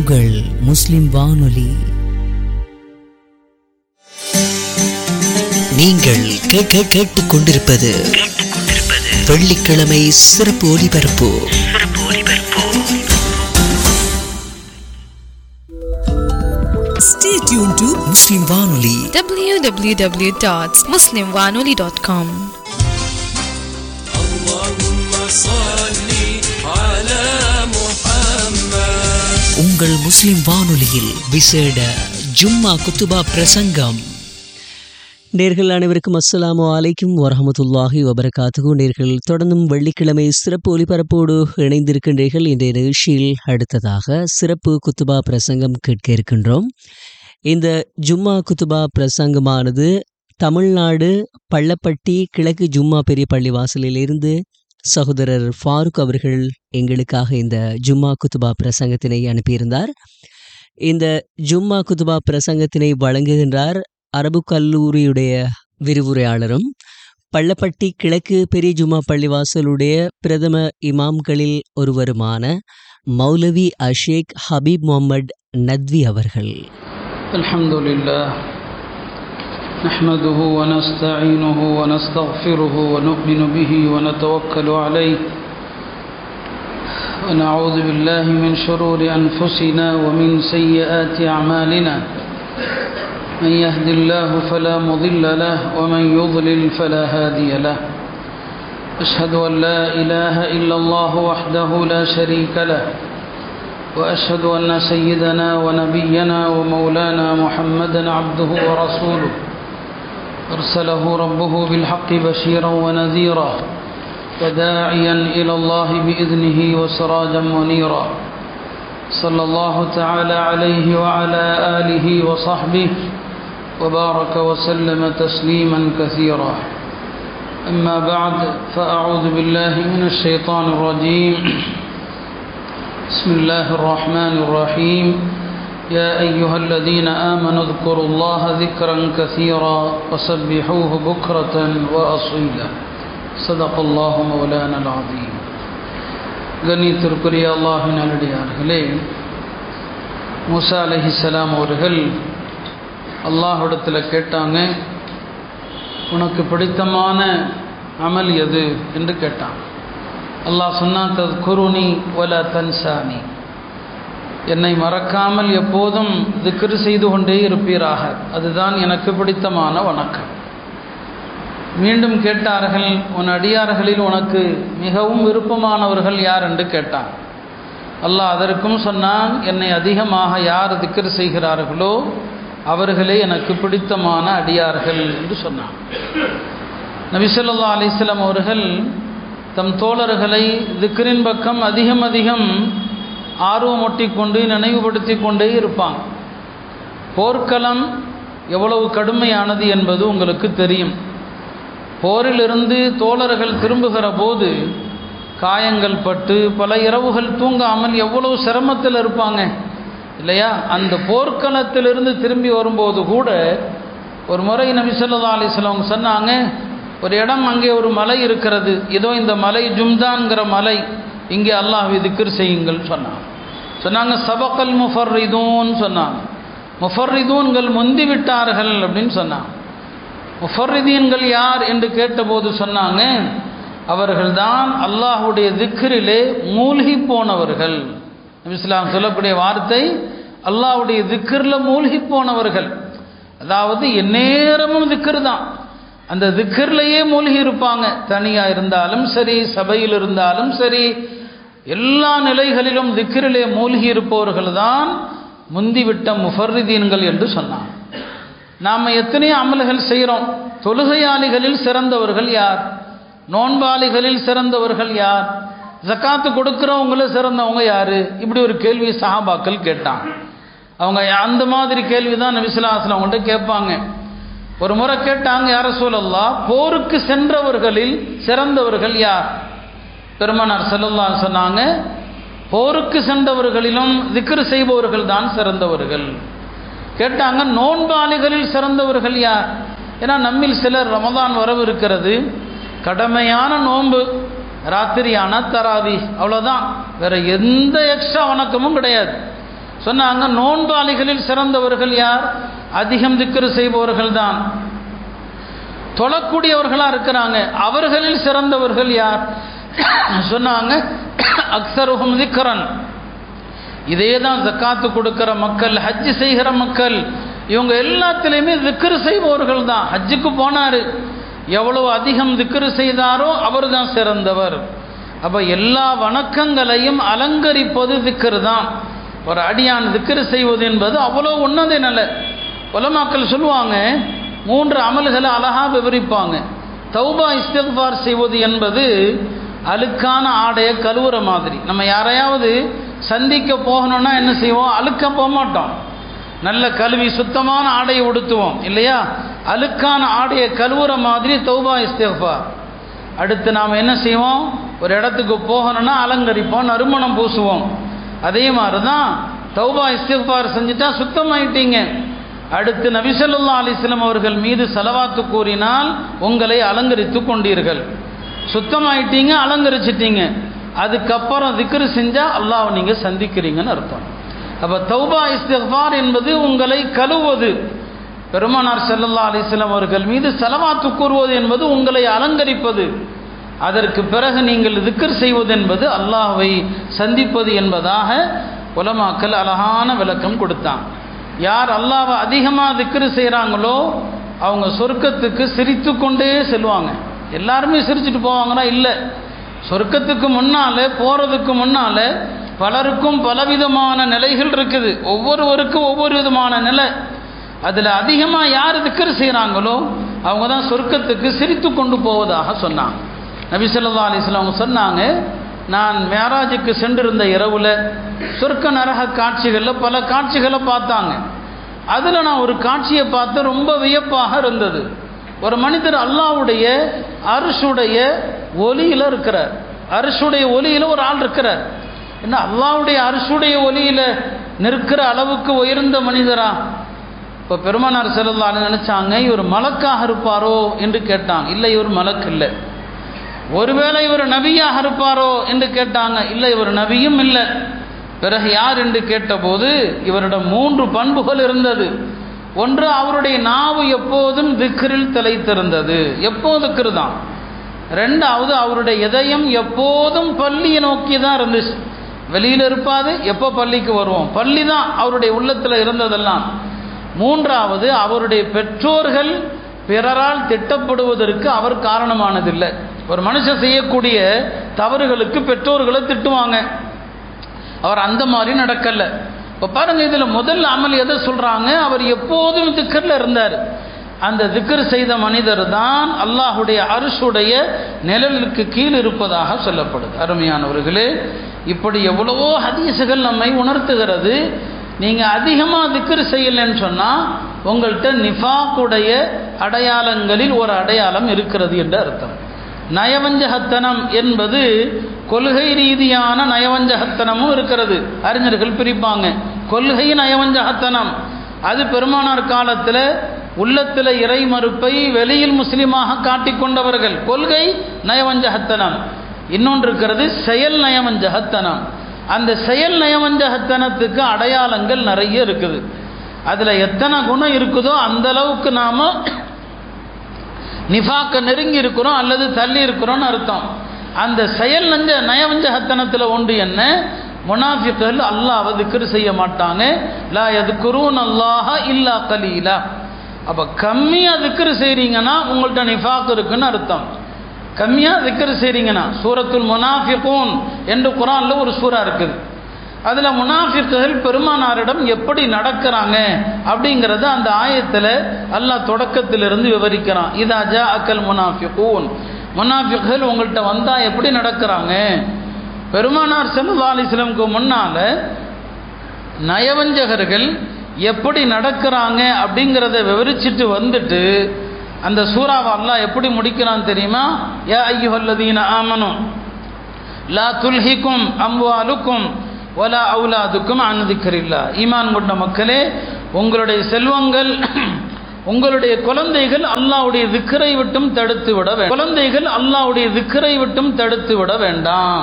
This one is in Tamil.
உங்கள் முஸ்லிம் வானொலி நீங்கள் கேட்க கேட்டுக் கொண்டிருப்பது வெள்ளிக்கிழமை சிறப்பு ஒலிபரப்பு Stay tuned to முஸ்லிம் வானொலி www.muslimwanoli.com உங்கள் முஸ்லிம் வானொலியில் விசேட ஜும்மா குத்துபா பிரசங்கம் நேர்கள் அனைவருக்கும் அஸ்ஸலாமு அலைக்கும் வரஹமத்துல்லாஹி வபரகாத்துகு நேர்கள் தொடர்ந்தும் வெள்ளிக்கிழமை சிறப்பு ஒலிபரப்போடு இணைந்திருக்கின்றீர்கள் இன்றைய நிகழ்ச்சியில் அடுத்ததாக சிறப்பு குத்துபா பிரசங்கம் கேட்க இருக்கின்றோம் இந்த ஜும்மா குத்துபா பிரசங்கமானது தமிழ்நாடு பள்ளப்பட்டி கிழக்கு ஜும்மா பெரிய பள்ளி வாசலிலிருந்து சகோதரர் ஃபாரூக் அவர்கள் எங்களுக்காக இந்த ஜும்மா குத்துபா பிரசங்கத்தினை அனுப்பியிருந்தார் இந்த ஜும்மா குத்துபா பிரசங்கத்தினை வழங்குகின்றார் அரபு கல்லூரியுடைய விரிவுரையாளரும் பள்ளப்பட்டி கிழக்கு பெரிய ஜும்மா பள்ளிவாசலுடைய பிரதம இமாம்களில் ஒருவருமான மௌலவி அஷேக் ஹபீப் முகமது நத்வி அவர்கள் الحمد لله نحمده ونستعينه ونستغفره ونؤمن به ونتوكل عليه ونعوذ بالله من شرور أنفسنا ومن سيئات أعمالنا من يهد الله فلا مضل له ومن يضلل فلا هادي له أشهد أن لا إله إلا الله وحده لا شريك له واشهد ان سيدنا ونبينا ومولانا محمدا عبده ورسوله ارسله ربه بالحق بشيرا ونذيرا وداعيا الى الله باذنه وسراجا منيرا صلى الله تعالى عليه وعلى اله وصحبه وبارك وسلم تسليما كثيرا اما بعد فاعوذ بالله من الشيطان الرجيم بسم الله الرحمن الرحيم يا أيها الذين آمنوا اذكروا الله ذكرا كثيرا وسبحوه بكرة وأصيلا صدق الله مولانا العظيم கண்ணியத்திற்குரிய அல்லாஹின் நல்லடியார்களே மூசா அலஹிசலாம் அவர்கள் அல்லாஹிடத்தில் கேட்டாங்க உனக்கு பிடித்தமான அமல் எது என்று கேட்டான் அல்லாஹ் சொன்னான் தத் குருணி ஒல தன்சானி என்னை மறக்காமல் எப்போதும் திக்ரு செய்து கொண்டே இருப்பீராக அதுதான் எனக்கு பிடித்தமான வணக்கம் மீண்டும் கேட்டார்கள் உன் அடியார்களில் உனக்கு மிகவும் விருப்பமானவர்கள் யார் என்று கேட்டான் அல்லாஹ் அதற்கும் சொன்னான் என்னை அதிகமாக யார் திக்ரு செய்கிறார்களோ அவர்களே எனக்கு பிடித்தமான அடியார்கள் என்று சொன்னான் நபிசல்லா அலிஸ்லாம் அவர்கள் தம் தோழர்களை திக்ரின் பக்கம் அதிகம் அதிகம் ஆர்வமூட்டி கொண்டு நினைவுபடுத்தி கொண்டே இருப்பாங்க போர்க்களம் எவ்வளவு கடுமையானது என்பது உங்களுக்கு தெரியும் போரிலிருந்து தோழர்கள் திரும்புகிற போது காயங்கள் பட்டு பல இரவுகள் தூங்காமல் எவ்வளவு சிரமத்தில் இருப்பாங்க இல்லையா அந்த போர்க்களத்திலிருந்து திரும்பி வரும்போது கூட ஒரு முறை நபிசல்லா அலிஸ்லாம் சொன்னாங்க ஒரு இடம் அங்கே ஒரு மலை இருக்கிறது இதோ இந்த மலை ஜும்தான்கிற மலை இங்கே அல்லாஹ் திக்ர் செய்யுங்கள் சொன்னாங்க சொன்னாங்க சபக்கல் முஃபர்ரிதூன் சொன்னாங்க முஃபர்ரிதூன்கள் முந்தி விட்டார்கள் அப்படின்னு சொன்னாங்க முஃபர்ரிதீன்கள் யார் என்று கேட்டபோது சொன்னாங்க அவர்கள்தான் அல்லாஹுடைய திக்ரிலே மூழ்கி போனவர்கள் இஸ்லாம் சொல்லக்கூடிய வார்த்தை அல்லாஹுடைய திக்ரில் மூழ்கி போனவர்கள் அதாவது எந்நேரமும் திக்ரு தான் அந்த திக்கர்லையே மூழ்கி இருப்பாங்க தனியாக இருந்தாலும் சரி சபையில் இருந்தாலும் சரி எல்லா நிலைகளிலும் திக்கரிலே மூழ்கி இருப்பவர்கள் தான் முந்திவிட்ட முஃபர்ரிதீன்கள் என்று சொன்னாங்க நாம் எத்தனையோ அமல்கள் செய்கிறோம் தொழுகையாளிகளில் சிறந்தவர்கள் யார் நோன்பாளிகளில் சிறந்தவர்கள் யார் ஜக்காத்து கொடுக்குறவங்கள சிறந்தவங்க யார் இப்படி ஒரு கேள்வி சஹாபாக்கள் கேட்டாங்க அவங்க அந்த மாதிரி கேள்வி தான் நபிசுலாசலம் அவங்கள்ட்ட கேட்பாங்க ஒரு முறை கேட்டாங்க யார சூழல்லா போருக்கு சென்றவர்களில் சிறந்தவர்கள் யார் பெருமனார் செல்லல்லா சொன்னாங்க போருக்கு சென்றவர்களிலும் திக்ரு செய்பவர்கள் தான் சிறந்தவர்கள் கேட்டாங்க நோன்பாளிகளில் சிறந்தவர்கள் யார் ஏன்னா நம்மில் சிலர் ரமதான் வரவு இருக்கிறது கடமையான நோன்பு ராத்திரியான தராவி அவ்வளோதான் வேற எந்த எக்ஸ்ட்ரா வணக்கமும் கிடையாது சொன்னாங்க நோன்பாளிகளில் சிறந்தவர்கள் யார் அதிகம் திக்ரு செய்பவர்கள் தான் தொழக்கூடியவர்களாக இருக்கிறாங்க அவர்களில் சிறந்தவர்கள் யார் சொன்னாங்க அக்சருகும் திக்கரன் இதே தான் ஜக்காத்து கொடுக்கிற மக்கள் ஹஜ்ஜு செய்கிற மக்கள் இவங்க எல்லாத்துலேயுமே திக்ரு செய்பவர்கள் தான் ஹஜ்ஜுக்கு போனார் எவ்வளவு அதிகம் திக்ரு செய்தாரோ அவர் தான் சிறந்தவர் அப்போ எல்லா வணக்கங்களையும் அலங்கரிப்பது திக்ரு தான் ஒரு அடியான் திக்ரு செய்வது என்பது அவ்வளோ உன்னத நிலை உலமாக்கள் சொல்லுவாங்க மூன்று அமல்களை அழகாக விவரிப்பாங்க தௌபா இஸ்திஃபார் செய்வது என்பது அழுக்கான ஆடையை கழுவுற மாதிரி நம்ம யாரையாவது சந்திக்க போகணும்னா என்ன செய்வோம் அழுக்க போக மாட்டோம் நல்ல கழுவி சுத்தமான ஆடையை உடுத்துவோம் இல்லையா அழுக்கான ஆடையை கழுவுற மாதிரி தௌபா இஸ்திஃபார் அடுத்து நாம் என்ன செய்வோம் ஒரு இடத்துக்கு போகணும்னா அலங்கரிப்போம் நறுமணம் பூசுவோம் அதே மாதிரி தான் தௌபா இஸ்திஃபார் செஞ்சுட்டா சுத்தமாயிட்டீங்க அடுத்து நபிசல்லா அலிஸ்லம் அவர்கள் மீது செலவாத்து கூறினால் உங்களை அலங்கரித்து கொண்டீர்கள் சுத்தமாயிட்டீங்க அலங்கரிச்சிட்டீங்க அதுக்கப்புறம் திக்ரு செஞ்சால் அல்லாஹ் நீங்கள் சந்திக்கிறீங்கன்னு அர்த்தம் அப்போ தௌபா இஸ்திஃபார் என்பது உங்களை கழுவது பெருமானார் செல்லல்லா அலிஸ்லாம் அவர்கள் மீது செலவாத்து கூறுவது என்பது உங்களை அலங்கரிப்பது அதற்கு பிறகு நீங்கள் திக்கர் செய்வது என்பது அல்லாஹ்வை சந்திப்பது என்பதாக உலமாக்கல் அழகான விளக்கம் கொடுத்தான் யார் அல்லாவை அதிகமாக திக்ரு செய்கிறாங்களோ அவங்க சொர்க்கத்துக்கு சிரித்து கொண்டே செல்வாங்க எல்லாருமே சிரிச்சுட்டு போவாங்கன்னா இல்லை சொர்க்கத்துக்கு முன்னால் போகிறதுக்கு முன்னால் பலருக்கும் பலவிதமான நிலைகள் இருக்குது ஒவ்வொருவருக்கும் ஒவ்வொரு விதமான நிலை அதில் அதிகமாக யார் திக்கர் செய்கிறாங்களோ அவங்க தான் சொர்க்கத்துக்கு சிரித்து கொண்டு போவதாக சொன்னாங்க நபி சொல்லா அலிஸ்லாம் அவங்க சொன்னாங்க நான் மேராஜுக்கு சென்றிருந்த இரவில் சொர்க்க நரக காட்சிகளில் பல காட்சிகளை பார்த்தாங்க அதில் நான் ஒரு காட்சியை பார்த்து ரொம்ப வியப்பாக இருந்தது ஒரு மனிதர் அல்லாவுடைய அரிசுடைய ஒலியில் இருக்கிறார் அரிசுடைய ஒலியில் ஒரு ஆள் இருக்கிறார் என்ன அல்லாவுடைய அரிசுடைய ஒலியில் நிற்கிற அளவுக்கு உயர்ந்த மனிதரா இப்போ பெருமானார் செல்லல்லான்னு நினச்சாங்க இவர் மலக்காக இருப்பாரோ என்று கேட்டாங்க இல்லை இவர் மலக்கு இல்லை ஒருவேளை இவர் நபியாக இருப்பாரோ என்று கேட்டாங்க இல்லை இவர் நபியும் இல்லை பிறகு யார் என்று கேட்டபோது இவரிடம் மூன்று பண்புகள் இருந்தது ஒன்று அவருடைய நாவு எப்போதும் திக்ரில் தலைத்திருந்தது எப்போது திக்ரு தான் ரெண்டாவது அவருடைய இதயம் எப்போதும் பள்ளியை நோக்கி தான் இருந்துச்சு வெளியில் இருப்பாது எப்போ பள்ளிக்கு வருவோம் பள்ளி தான் அவருடைய உள்ளத்தில் இருந்ததெல்லாம் மூன்றாவது அவருடைய பெற்றோர்கள் பிறரால் திட்டப்படுவதற்கு அவர் காரணமானதில்லை ஒரு மனுஷன் செய்யக்கூடிய தவறுகளுக்கு பெற்றோர்களை திட்டுவாங்க அவர் அந்த மாதிரி நடக்கல இப்போ பாருங்க இதில் முதல் அமல் எதை சொல்கிறாங்க அவர் எப்போதும் திக்கரில் இருந்தார் அந்த திக்கர் செய்த மனிதர் தான் அல்லாஹுடைய அரிசுடைய நிழலுக்கு கீழ் இருப்பதாக சொல்லப்படுது அருமையானவர்களே இப்படி எவ்வளவோ ஹதீஸுகள் நம்மை உணர்த்துகிறது நீங்கள் அதிகமாக திக்கர் செய்யலைன்னு சொன்னால் உங்கள்கிட்ட நிஃபாக்குடைய அடையாளங்களில் ஒரு அடையாளம் இருக்கிறது என்று அர்த்தம் நயவஞ்சகத்தனம் என்பது கொள்கை ரீதியான நயவஞ்சகத்தனமும் இருக்கிறது அறிஞர்கள் பிரிப்பாங்க கொள்கை நயவஞ்சகத்தனம் அது பெருமானார் காலத்தில் உள்ளத்தில் இறை மறுப்பை வெளியில் முஸ்லீமாக காட்டிக்கொண்டவர்கள் கொள்கை நயவஞ்சகத்தனம் இன்னொன்று இருக்கிறது செயல் நயவஞ்சகத்தனம் அந்த செயல் நயவஞ்சகத்தனத்துக்கு அடையாளங்கள் நிறைய இருக்குது அதில் எத்தனை குணம் இருக்குதோ அந்த அளவுக்கு நாம் நிஃபாக்க நெருங்கி இருக்கிறோம் அல்லது தள்ளி இருக்கிறோம்னு அர்த்தம் அந்த செயல் நஞ்ச நயவஞ்சகத்தனத்தில் ஒன்று என்ன முனாஃபிக்கள் அல்லாவை திக்ரு செய்ய மாட்டாங்க லா எதுக்குருன் அல்லாஹ இல்லா கலீலா அப்போ கம்மியாக திக்ரு செய்கிறீங்கன்னா உங்கள்கிட்ட நிஃபாக் இருக்குன்னு அர்த்தம் கம்மியாக திக்ரு செய்கிறீங்கன்னா சூரத்துல் முனாஃபிகூன் என்று குரானில் ஒரு சூறா இருக்குது அதில் முனாஃபிக்குகள் பெருமானாரிடம் எப்படி நடக்கிறாங்க அப்படிங்கிறத அந்த ஆயத்தில் அல்லாஹ் தொடக்கத்திலிருந்து விவரிக்கிறான் இதா ஜா அக்கல் முனாஃபிகூன் முனாஃபிக்குகள் உங்கள்கிட்ட வந்தால் எப்படி நடக்கிறாங்க பெருமானார் செல்லா அலிஸ்லமுக்கு முன்னால் நயவஞ்சகர்கள் எப்படி நடக்கிறாங்க அப்படிங்கிறத விவரிச்சுட்டு வந்துட்டு அந்த சூறாவை அல்லாஹ் எப்படி முடிக்கிறான் தெரியுமா யா ஐயுஹல்லதீன ஆமனும் லா துல்ஹிக்கும் அம்வாலுக்கும் ஒலா அவுலாதுக்கும் அனுதிக்கரில்லா ஈமான் கொண்ட மக்களே உங்களுடைய செல்வங்கள் உங்களுடைய குழந்தைகள் அல்லாவுடைய திக்கரை விட்டும் தடுத்து விட வேண்டும் குழந்தைகள் அல்லாவுடைய திக்கரை விட்டும் தடுத்து விட வேண்டாம்